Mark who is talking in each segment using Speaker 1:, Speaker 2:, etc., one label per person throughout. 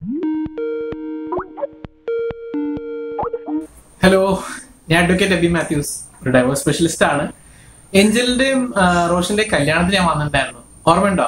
Speaker 1: Hello ഞാൻ advocate Abi Mathews ഒരു divorce specialist ആണ് എഞ്ചലിന്റെയും ആ, റോഷന്റെയും കല്യാണത്തിന് ഞാൻ വന്നിട്ടുണ്ടായിരുന്നു ഓർമ്മയുണ്ടോ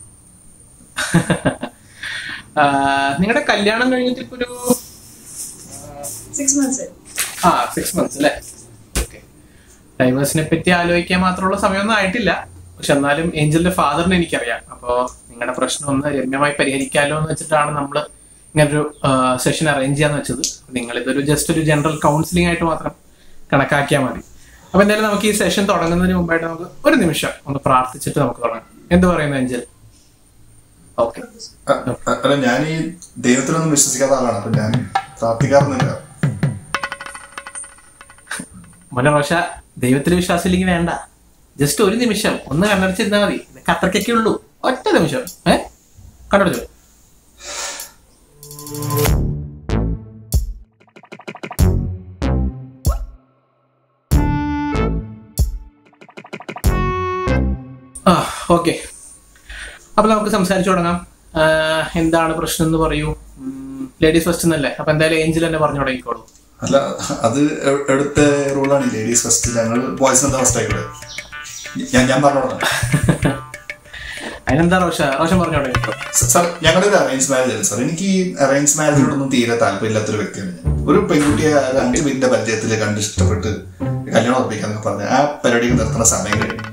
Speaker 1: നിങ്ങളുടെ കല്യാണം കഴിഞ്ഞിട്ട് ഇപ്പൊ ഒരു
Speaker 2: സിക്സ് മന്ത്സ്
Speaker 1: ആ സിക്സ് മന്ത്സ് അല്ലേ ഓക്കെ ഡൈവേഴ്സിനെ പറ്റി ആലോചിക്കാൻ മാത്രമുള്ള സമയമൊന്നും ആയിട്ടില്ല പക്ഷെ എന്നാലും ഏഞ്ചലിന്റെ ഫാദറിനെ എനിക്കറിയാം അപ്പോ നിങ്ങളുടെ പ്രശ്നം ഒന്ന് രമ്യമായി പരിഹരിക്കാലോ എന്ന് വെച്ചിട്ടാണ് നമ്മൾ ഇങ്ങനൊരു സെഷൻ അറേഞ്ച് ചെയ്യാന്ന് വെച്ചത് നിങ്ങൾ ഇതൊരു ജസ്റ്റ് ഒരു ജനറൽ കൗൺസിലിംഗ് ആയിട്ട് മാത്രം കണക്കാക്കിയാൽ മതി അപ്പൊ എന്തായാലും നമുക്ക് ഈ സെഷൻ തുടങ്ങുന്നതിന് മുമ്പായിട്ട് നമുക്ക് ഒരു നിമിഷം ഒന്ന് പ്രാർത്ഥിച്ചിട്ട് നമുക്ക് തുടങ്ങാം എന്ത് പറയുന്നു ഏഞ്ചൽ ഓക്കെ
Speaker 3: അ- അ- അല്ല ഞാൻ ഈ ദൈവത്തിലൊന്നും വിശ്വസിക്കാത്ത ആളാണ് അപ്പൊ ഞാൻ പ്രാർത്ഥിക്കാറൊന്നുമില്ല
Speaker 1: മോനെ റോഷ ദൈവത്തിൽ വിശ്വാസമില്ലെങ്കിൽ വേണ്ട ജസ്റ്റ് ഒരു നിമിഷം ഒന്ന് കണ്ണടച്ചിരുന്നാൽ മതി ഇതൊക്കെ അത്രയ്ക്കൊക്കെ ഉള്ളൂ ഒറ്റ നിമിഷം ഏ കണ്ണടച്ചു ആ ഓക്കെ അപ്പൊ നമുക്ക് സംസാരിച്ചു തുടങ്ങാം ആ, എന്താണ് പ്രശ്നം എന്ന് പറയൂ ലേഡീസ് ഫസ്റ്റ് എന്നല്ലേ അപ്പൊ എന്തായാലും ഏഞ്ചൽ തന്നെ പറഞ്ഞു തുടങ്ങിക്കോളൂ
Speaker 3: അല്ല അത് എ- എടുത്ത റൂളാണ് ലേഡീസ് ഫസ്റ്റ് ഞങ്ങൾ ബോയ്സ് എന്താ ഫസ്റ്റ് ആയിക്കോട്ടെ ഞാൻ ഞാൻ പറഞ്ഞോളാം
Speaker 1: അതിനെന്താ റോഷ റോഷൻ പറഞ്ഞു തുടങ്ങിക്കോളൂ
Speaker 3: സാർ ഞങ്ങളുടെ ഒരു അറേഞ്ച് മാരേജ് ആണ് സാർ എനിക്ക് ഈ അറേഞ്ച് മാരേജിനോടൊന്നും തീരെ താല്പര്യമില്ലാത്തൊരു വ്യക്തിയാണ് ഞാൻ ഒരു പെൺകുട്ടിയെ ഒരു അഞ്ച് മിനിറ്റ് പരിചയത്തിൽ കണ്ട് ഇഷ്ടപ്പെട്ട് കല്യാണം ഉറപ്പിക്കാന്നൊക്കെ പറഞ്ഞ് ആ പരിപാടിക്ക് നിർത്തുന്ന സമയം കഴിഞ്ഞു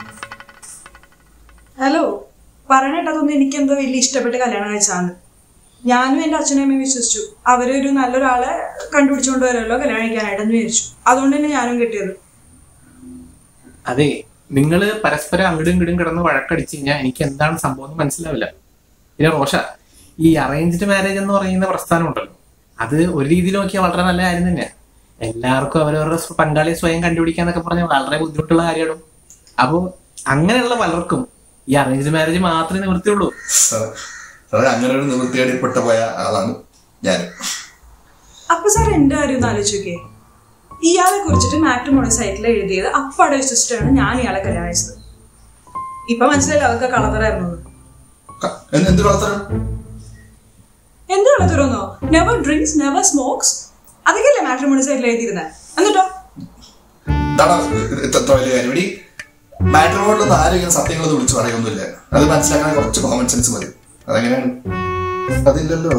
Speaker 2: ഹലോ പറയണേട്ടതൊന്നും എനിക്ക് എന്തോ വലിയ ഇഷ്ടപ്പെട്ട് കല്യാണം കഴിച്ചാന്ന് ഞാനും എന്റെ അച്ഛനും അമ്മയും വിശ്വസിച്ചു അവരൊരു നല്ലൊരാളെ കണ്ടുപിടിച്ചുകൊണ്ട് വരുമല്ലോ കല്യാണം കഴിക്കാനായിട്ടെന്ന് വിചാരിച്ചു അതുകൊണ്ട് തന്നെ ഞാനും കിട്ടിയത്
Speaker 1: അതെ നിങ്ങൾ പരസ്പരം അങ്ങടും ഇങ്ങടും കിടന്ന് വഴക്കടിച്ച് കഴിഞ്ഞാൽ എനിക്ക് എന്താണ് സംഭവം എന്ന് മനസ്സിലാവില്ല പിന്നെ റോഷ ഈ അറേഞ്ച്ഡ് മാരേജ് എന്ന് പറയുന്ന പ്രസ്ഥാനം ഉണ്ടല്ലോ അത് ഒരു രീതിയിൽ നോക്കിയാൽ വളരെ നല്ല കാര്യം തന്നെയാണ് എല്ലാവർക്കും അവരവരുടെ സ്വ- പങ്കാളിയെ സ്വയം കണ്ടുപിടിക്കാന്നൊക്കെ പറഞ്ഞാൽ വളരെ ബുദ്ധിമുട്ടുള്ള കാര്യമാണ് അപ്പോൾ അങ്ങനെയുള്ള പലർക്കും ഈ അറേഞ്ച്ഡ് മാരേജ് മാത്രമേ നിവൃത്തിയുള്ളൂ
Speaker 3: സാർ സാർ അങ്ങനെ ഒരു നിവൃത്തിയേടിപ്പെട്ട പോയ ആളാണ് ഞാൻ
Speaker 2: അപ്പൊ സാർ എന്റെ കാര്യം ഒന്ന് ആലോചിക്കേ ഇയാളെ കുറിച്ചിട്ട് മാട്രിമോണി സൈറ്റിൽ എഴുതിയത് അപ്പടെ വിശ്വസിച്ചിട്ടാണ് ഞാൻ ഇയാളെ കല്യാണം കഴിച്ചത് ഇപ്പൊ മനസ്സിലായില്ല അതൊക്കെ കളതറായിരുന്നു
Speaker 3: എന്ത് കളത്തരം
Speaker 2: എന്ത് കളതറോന്നോ നെവർ ഡ്രിങ്ക്സ് നെവർ സ്മോക്സ് അതൊക്കെയല്ലേ മാട്രിമോണി സൈറ്റിൽ എഴുതിയിരുന്നത് എന്നിട്ടോ
Speaker 3: ഇതാണ് ഇത്ര വലിയ കാര്യം ഇവിടെ മാട്രിമോണിലൊന്നും ആരും ഇങ്ങനെ സത്യങ്ങളൊന്നും വിളിച്ചു പറയൊന്നുമില്ല അത് മനസ്സിലാക്കാൻ കുറച്ച് കോമൺ സെൻസ് മതി അതെങ്ങനെയാണ് അതില്ലല്ലോ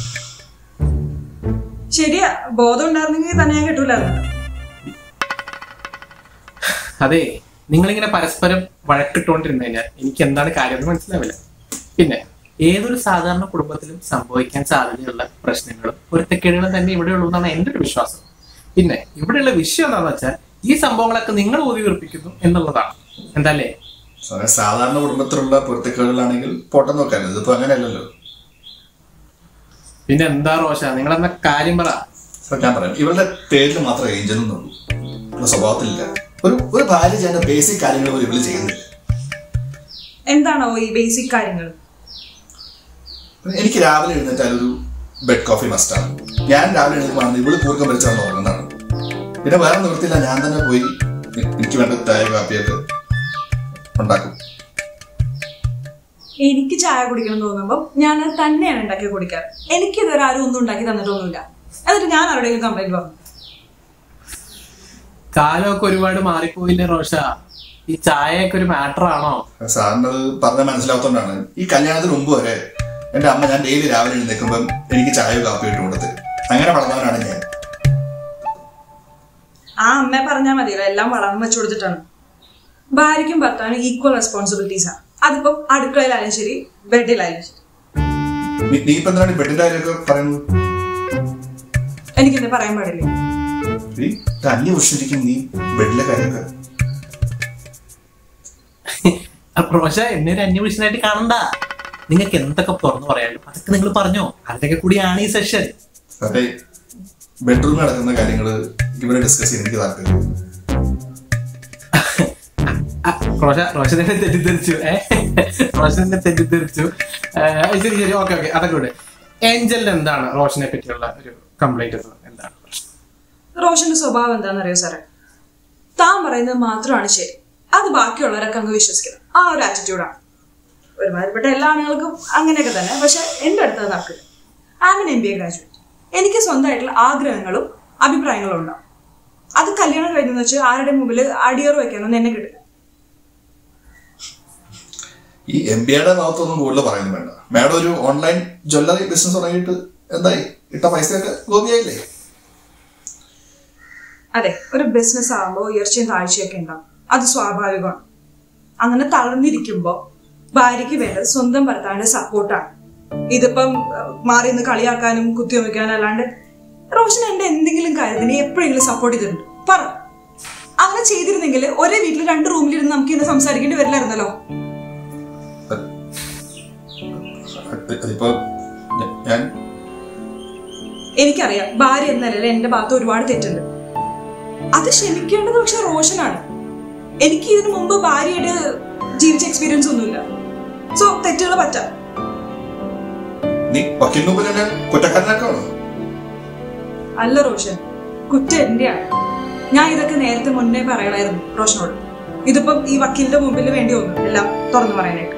Speaker 2: ശരിയാ ബോധം ഉണ്ടായിരുന്നെങ്കിൽ തന്നെ ഞാൻ കിട്ടൂലായിരുന്നു
Speaker 1: അതെ നിങ്ങളിങ്ങനെ പരസ്പരം വഴക്കിട്ടുകൊണ്ടിരുന്നു കഴിഞ്ഞാൽ എനിക്ക് എന്താണ് കാര്യം എന്ന് മനസ്സിലാവില്ല പിന്നെ ഏതൊരു സാധാരണ കുടുംബത്തിലും സംഭവിക്കാൻ സാധ്യതയുള്ള പ്രശ്നങ്ങളും പൊരുത്തക്കേടുകളും തന്നെ ഇവിടെ ഉള്ളൂ എന്നാണ് എൻ്റെ ഒരു വിശ്വാസം പിന്നെ ഇവിടെയുള്ള വിഷയം എന്താണെന്ന് വെച്ചാൽ ഈ സംഭവങ്ങളൊക്കെ നിങ്ങൾ ഊതി വീർപ്പിക്കുന്നു എന്നുള്ളതാണ് എന്താല്ലേ
Speaker 3: സാറേ സാധാരണ കുടുംബത്തിലുള്ള പൊരുത്തക്കേടുകളാണെങ്കിൽ പോട്ടെ നോക്കാൻ ഇതിപ്പോ അങ്ങനെയല്ലല്ലോ
Speaker 1: പിന്നെ എന്താ റോഷ നിങ്ങളെന്ന കാര്യം പറ
Speaker 3: സാർ ഞാൻ പറയാം ഇവരുടെ പേരിൽ മാത്രമേ ഏഞ്ചൽ എന്നുള്ളൂ ഇവരുടെ സ്വഭാവത്തിലില്ല ഒരു ഒരു ഭാര്യ ചെയ്യുന്ന ബേസിക് കാര്യങ്ങൾ പോലും ഇവള് ചെയ്യുന്നില്ല
Speaker 2: എന്താണോ ഈ ബേസിക് കാര്യങ്ങൾ
Speaker 3: എനിക്ക് രാവിലെ എഴുന്നേറ്റാൽ ഒരു ബെഡ് കോഫി മസ്റ്റാണ് ഞാൻ രാവിലെ എഴുന്നേൽക്കുമ്പോൾ ഇവള് കൂർക്കം വലിച്ചാണ് ഉറങ്ങുന്നതാണ് പിന്നെ വേറെ നിവൃത്തിയില്ല ഞാൻ തന്നെ പോയി എ- എനിക്ക് വേണ്ട ചായ കാപ്പിയൊക്കെ ഉണ്ടാക്കും
Speaker 2: എനിക്ക് ചായ കുടിക്കണം എന്ന് തോന്നുമ്പോൾ ഞാൻ അത് തന്നെയാണ് ഉണ്ടാക്കി കുടിക്കാറ് എനിക്ക് ഇതുവരെ ആരും ഒന്നും ഉണ്ടാക്കി തന്നിട്ടൊന്നുമില്ല എന്നിട്ട് ഞാൻ ആരുടെയും കംപ്ലൈന്റ് പറഞ്ഞു
Speaker 1: കാലമൊക്കെ ഒരുപാട് മാറിപ്പോയില്ലേ റോഷ ഈ ചായയൊക്കെ ഒരു മാറ്റർ ആണോ
Speaker 3: സാറിനത് പറഞ്ഞാൽ മനസ്സിലാവുന്നതുകൊണ്ടാണ് ഈ കല്യാണത്തിന് മുമ്പ് വരെ എന്റെ അമ്മ ഞാൻ ഡെയിലി രാവിലെ എഴുന്നേൽക്കുമ്പം എനിക്ക് ചായയോ കാപ്പിയോ ഇട്ട് കൊടുത്ത് അങ്ങനെ വളർന്നവനാണ് ഞാൻ
Speaker 2: ആ അമ്മ പറഞ്ഞാൽ മതിയല്ലോ എല്ലാം വളർന്നു വെച്ചു കൊടുത്തിട്ടാണ് ഭാര്യയ്ക്കും ഭർത്താവിനും ഈക്വൽ റെസ്പോൺസിബിലിറ്റീസ് ആണ് അതിപ്പോ അടുക്കളയിലായാലും ശരി ബെഡിലായാലും ശരി
Speaker 3: നീ- നീ ഇപ്പൊ എന്തിനാണ് ഈ ബെഡിന്റെ കാര്യമൊക്കെ പറയുന്നത്
Speaker 2: എനിക്കെന്താ പറയാൻ പാടില്ലേ
Speaker 3: നീ അന്യ പുരുഷനിരിക്കും നീ ബെഡിലെ കാര്യമൊക്കെ
Speaker 1: അപ്പൊ റോഷ എന്നെ ഒരു അന്യപുരുഷനായിട്ട് കാണണ്ട നിങ്ങൾക്ക് എന്തൊക്കെ തുറന്നു പറയാലും അതൊക്കെ നിങ്ങൾ പറഞ്ഞോ അതിനൊക്കെ കൂടിയാണ് ഈ സെഷൻ
Speaker 3: അതെ ബെഡ്റൂമിൽ നടക്കുന്ന കാര്യങ്ങൾ ഇവിടെ ഡിസ്കസ് ചെയ്യാൻ എനിക്ക് താല്പര്യം
Speaker 1: റോഷ റോഷ തന്നെ തെറ്റിദ്ധരിച്ചു ഏ റോഷ തന്നെ തെറ്റിദ്ധരിച്ചു ഏ, ശരി ശരി ഓക്കെ ഓക്കെ അതൊക്കെ വിട് ഏഞ്ചലിന് എന്താണ് റോഷനെ പറ്റിയുള്ള ഒരു കംപ്ലൈന്റ് എന്താണ് പ്രശ്നം
Speaker 2: റോഷന്റെ സ്വഭാവം എന്താണെന്നറിയോ സാറേ താൻ പറയുന്നത് മാത്രമാണ് ശരി അത് ബാക്കിയുള്ളവരൊക്കെ അങ്ങ് വിശ്വസിക്കണം ആ ഒരു ആറ്റിറ്റ്യൂഡാണ് ഒരുമാതിരിപ്പെട്ട എല്ലാ ആണുങ്ങൾക്കും അങ്ങനെയൊക്കെ തന്നെ പക്ഷെ എന്റെ അടുത്ത് അത് നടക്കില്ല I'm M B A graduate എനിക്ക് സ്വന്തമായിട്ടുള്ള ആഗ്രഹങ്ങളും അഭിപ്രായങ്ങളും ഉണ്ടാവും അത് കല്യാണം കഴിഞ്ഞെന്ന് വെച്ചാൽ ആരുടെ മുമ്പിൽ അടിയറ് വെക്കാനൊന്നും എന്നെ കിട്ടില്ല
Speaker 3: ഈ എം ബി എയുടെ ഭാഗത്തൊന്നും കൂടുതൽ പറയുന്നു വേണ്ട മാഡം ഒരു ഓൺലൈൻ ജ്വല്ലറി ബിസിനസ് തുടങ്ങിയിട്ട് എന്തായി ഇട്ട പൈസയൊക്കെ ഗോപിയായില്ലേ
Speaker 2: അതെ ഒരു ബിസിനസ് ആകുമ്പോൾ ഉയർച്ചയും താഴ്ചയൊക്കെ ഉണ്ടാവും അത് സ്വാഭാവികമാണ് അങ്ങനെ തളർന്നിരിക്കുമ്പോൾ ഭാര്യയ്ക്ക് വേണ്ടത് സ്വന്തം ഭർത്താവിന്റെ സപ്പോർട്ടാണ് ഇതിപ്പം അഹ്, മാറി നിന്ന് കളിയാക്കാനും കുത്തിവെക്കാനും അല്ലാണ്ട് റോഷൻ എന്റെ എന്തെങ്കിലും കാര്യത്തിന് എപ്പോഴെങ്കിലും സപ്പോർട്ട് ചെയ്തിട്ടുണ്ട് പറ അങ്ങനെ ചെയ്തിരുന്നെങ്കിൽ ഒരേ വീട്ടിൽ രണ്ട് റൂമിലിരുന്ന് നമുക്ക് ഇന്ന് സംസാരിക്കേണ്ടി വരില്ലായിരുന്നല്ലോ
Speaker 3: അതിപ്പോ ഞ- ഞാൻ
Speaker 2: എനിക്കറിയാം ഭാര്യ എന്ന നിലയിൽ എന്റെ ഭാഗത്ത് ഒരുപാട് തെറ്റുണ്ട് അത് ക്ഷമിക്കേണ്ടത് പക്ഷെ റോഷനാണ് എനിക്ക് ഇതിനു മുമ്പ് ഭാര്യയുടെ ജീവിച്ച എക്സ്പീരിയൻസ് ഒന്നുമില്ല സോ തെറ്റുകൾ പറ്റാം
Speaker 3: നീ വക്കീലിന് മുമ്പിൽ എന്നെ കുറ്റക്കാരനാക്കാണോ
Speaker 2: അല്ല റോഷൻ കുറ്റം എന്റെയാണ് ഞാൻ ഇതൊക്കെ നേരത്തെ മുന്നേ പറയണമായിരുന്നു റോഷനോട് ഇതിപ്പം ഈ വക്കീലിന്റെ മുമ്പിൽ വേണ്ടി വന്നു എല്ലാം തുറന്നു പറയാനായിട്ട്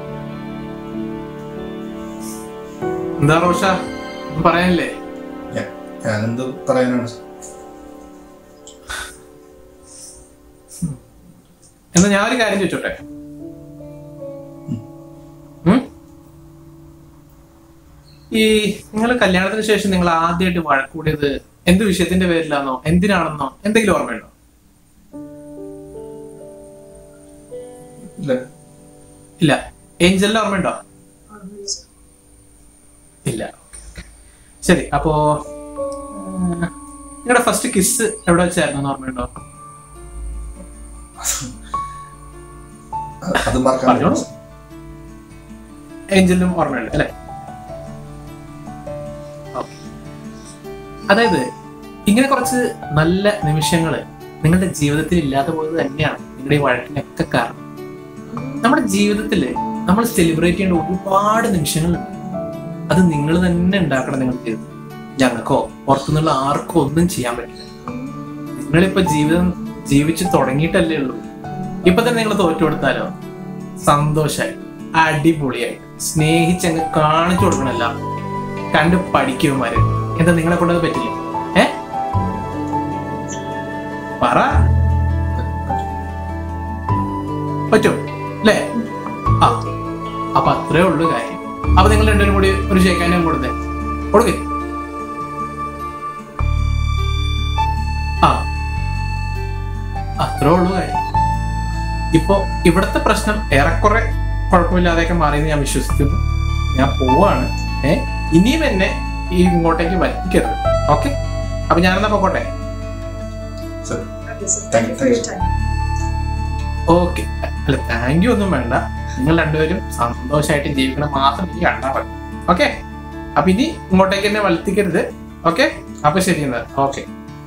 Speaker 1: എന്താ റോഷ ഒന്നും പറയാനില്ലേ
Speaker 3: ഞാൻ- ഞാനെന്ത് പറയാനാണ്
Speaker 1: എന്നാ ഞാൻ ഒരു കാര്യം ചോദിച്ചോട്ടെ ഉം? ഈ നിങ്ങൾ കല്യാണത്തിന് ശേഷം നിങ്ങൾ ആദ്യമായിട്ട് വഴക്കൂടിയത് എന്ത് വിഷയത്തിന്റെ പേരിലാണോ എന്തിനാണെന്നോ എന്തെങ്കിലും ഓർമ്മയുണ്ടോ
Speaker 3: ഇല്ല
Speaker 1: ഇല്ല ഏഞ്ചലിന്റെ ഓർമ്മയുണ്ടോ ഇല്ല ശരി അപ്പോ നിങ്ങളുടെ ഫസ്റ്റ് കിസ് എവിടെ വെച്ചായിരുന്നു ഓർമ്മയുണ്ടോ
Speaker 3: അത് അത് മറക്കാൻ
Speaker 1: പറഞ്ഞോളൂ. ഏഞ്ചലിനും ഓർമ്മയുണ്ട് അല്ലെ ഓക്കെ അതായത് ഇങ്ങനെ കുറച്ച് നല്ല നിമിഷങ്ങള് നിങ്ങളുടെ ജീവിതത്തിൽ ഇല്ലാതെ പോയത് തന്നെയാണ് നിങ്ങളുടെ ഈ വഴക്കിനൊക്കെ കാരണം നമ്മുടെ ജീവിതത്തിൽ നമ്മൾ സെലിബ്രേറ്റ് ചെയ്യേണ്ട ഒരുപാട് നിമിഷങ്ങളുണ്ട് അത് നിങ്ങൾ തന്നെ ഉണ്ടാക്കണം നിങ്ങളുടെ ജീവിതത്തിൽ ഞങ്ങൾക്കോ പുറത്തുനിന്നുള്ള ആർക്കോ ഒന്നും ചെയ്യാൻ പറ്റില്ല നിങ്ങളിപ്പോ ജീവിതം ജീവിച്ചു തുടങ്ങിയിട്ടല്ലേ ഉള്ളൂ ഇപ്പൊ തന്നെ നിങ്ങൾ തോറ്റു കൊടുത്താലോ സന്തോഷായി അടിപൊളിയായി സ്നേഹിച്ചങ്ങ് കാണിച്ചു കൊടുക്കണം എല്ലാവർക്കും കണ്ട് പഠിക്കുമാര് എന്താ നിങ്ങളെ കൊണ്ടത് പറ്റില്ല ഏ പറ പറ്റും അല്ലേ ആ അപ്പൊ അത്രേ ഉള്ളു കാര്യം അപ്പൊ നിങ്ങൾ രണ്ടുപേരും കൂടി ഒരു ഷേക്കാനും കൊടുത്തേ കൊടുക്കേ ആ അത്രേ ഉള്ളു കാര്യം ഇപ്പോ ഇവിടുത്തെ പ്രശ്നം ഏറെക്കുറെ കുഴപ്പമില്ലാതെയൊക്കെ മാറിയെന്ന് ഞാൻ വിശ്വസിക്കുന്നു ഞാൻ പോവാണ് ഏ ഇനിയും എന്നെ ഈ ഇങ്ങോട്ടേക്ക് വലിക്കരുത് ഓക്കെ അപ്പൊ ഞാനെന്നാ പോകട്ടെ
Speaker 3: sir
Speaker 2: Thank you for your time.
Speaker 1: Okay അല്ല താങ്ക് യു ഒന്നും വേണ്ട നിങ്ങൾ രണ്ടുപേരും സന്തോഷമായിട്ട് ജീവിക്കണം മാത്രം എനിക്ക് കണ്ടാൽ മതി ഓക്കെ അപ്പൊ ഇനി ഇങ്ങോട്ടേക്ക് എന്നെ വളർത്തിക്കരുത് ഓക്കെ അപ്പൊ ശരി എന്നാ ഓക്കെ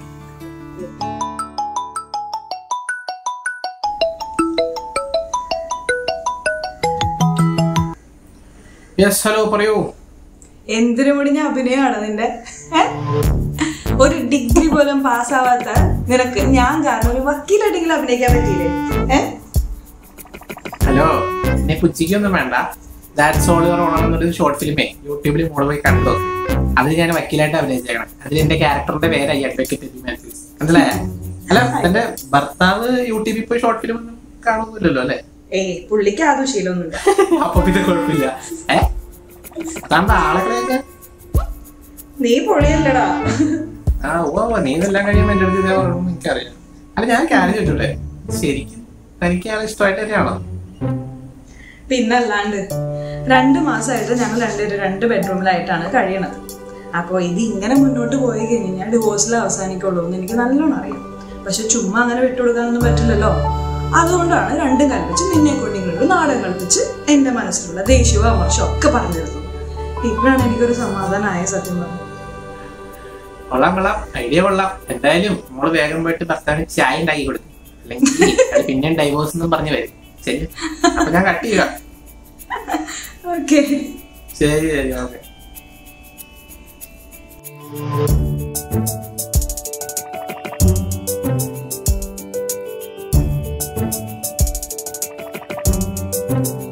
Speaker 1: യെസ് ഹലോ പറയൂ
Speaker 2: എന്തിനു മുടിഞ്ഞ അഭിനയമാണ് നിന്റെ ഏ? ഒരു ഡിഗ്രി പോലും പാസ്സാവാത്ത നിനക്ക് ഞാൻ കാരണം ഒരു വക്കീലായിട്ടെങ്കിലും അഭിനയിക്കാൻ പറ്റിയില്ലേ ഏ
Speaker 1: ഹലോ എന്നെ പുച്ചിക്കൊന്നും വേണ്ട ദാറ്റ്സ് ഓൾ യുവർ ഓണം എന്നൊരു ഷോർട്ട് ഫിലിമേ യൂട്യൂബിൽ മോള് പോയി കണ്ടു നോക്ക് അതിൽ ഞാൻ വക്കീലായിട്ട് അഭിനയിച്ചേക്കണം അതിൽ എന്റെ ക്യാരക്ടറിന്റെ പേരായി അഡ്വക്കേറ്റ് മാത്യൂസ് മനസ്സിലായ അല്ല എന്റെ ഭർത്താവ് യൂട്യൂബിൽ പോയി ഷോർട്ട് ഫിലിം ഒന്നും കാണുന്നില്ലല്ലോ അല്ലെ
Speaker 2: ഏയ് പുള്ളിക്ക് അതും ശീലമൊന്നുമില്ല
Speaker 1: അപ്പൊ പിന്നെ കുഴപ്പമില്ല ഏ താണ്ട ആളുകളെയൊക്കെ
Speaker 2: നീ പൊളിയല്ലടാ
Speaker 1: ആ ഓ ഓ, നീ ഇതെല്ലാം കഴിയുമ്പോൾ എന്റെ അടുത്ത് ഇതേ പറയുമ്പോൾ എനിക്കറിയാം അല്ല ഞാൻ കാര്യം ചോദിച്ചോട്ടെ ശരിക്കും തനിക്ക് ആളെ ഇഷ്ടമായിട്ട് തന്നെയാണോ
Speaker 2: പിന്നല്ലാണ്ട് രണ്ട് മാസമായിട്ട് ഞങ്ങൾ രണ്ടുപേരും രണ്ട് ബെഡ്റൂമിലായിട്ടാണ് കഴിയണത് അപ്പോൾ ഇത് ഇങ്ങനെ മുന്നോട്ട് പോയി കഴിഞ്ഞാൽ ഡിവോഴ്സിൽ അവസാനിക്കുള്ളൂ എന്ന് എനിക്ക് നല്ലോണം അറിയാം പക്ഷെ ചുമ്മാ അങ്ങനെ വിട്ടുകൊടുക്കാനൊന്നും പറ്റില്ലല്ലോ അതുകൊണ്ടാണ് രണ്ടും കൽപ്പിച്ച് നിന്നെ കൊണ്ട് ഇങ്ങോട്ട് നാടകം കളിപ്പിച്ച് എൻ്റെ മനസ്സിലുള്ള ദേഷ്യവും അമർഷവും ഒക്കെ പറഞ്ഞിരുന്നത് ഇപ്പോഴാണ് എനിക്കൊരു സമാധാനമായ സത്യം പറഞ്ഞത്
Speaker 1: കൊള്ളാം കൊള്ളാം ഐഡിയ കൊള്ളാം എന്തായാലും മോള് വേഗം പോയിട്ട് ഭർത്താവിന് ചായ ഉണ്ടാക്കി കൊടുക്കും അല്ലെങ്കിൽ അത് പിന്നെ ഡൈവോഴ്സ് എന്നും പറഞ്ഞു വരും ശരി അപ്പൊ ഞാൻ കട്ട് ചെയ്യുക
Speaker 2: ഓക്കെ
Speaker 1: ശരി ശരി ഓക്കെ
Speaker 2: ആ